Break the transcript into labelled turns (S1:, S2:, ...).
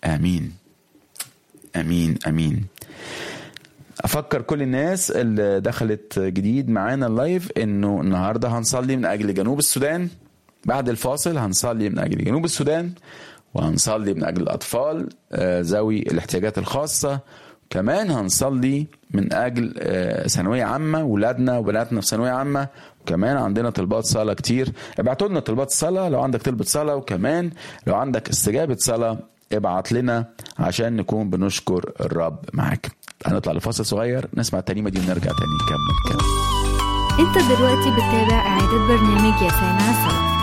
S1: امين امين امين افكر كل الناس اللي دخلت جديد معانا اللايف انه النهارده هنصلي من اجل جنوب السودان بعد الفاصل هنصلي من اجل جنوب السودان وهنصلي من اجل الاطفال آه، ذوي الاحتياجات الخاصه كمان هنصلي من اجل آه، ثانويه عامه ولادنا وبناتنا في ثانويه عامه وكمان عندنا طلبات صلاه كتير ابعتوا لنا طلبات صلاه لو عندك طلبه صلاه وكمان لو عندك استجابه صلاه ابعت لنا عشان نكون بنشكر الرب معاك هنطلع لفاصل صغير نسمع الترنيمه دي ونرجع تاني نكمل كلام
S2: انت دلوقتي بتتابع اعادة برنامج يا سامع صلاة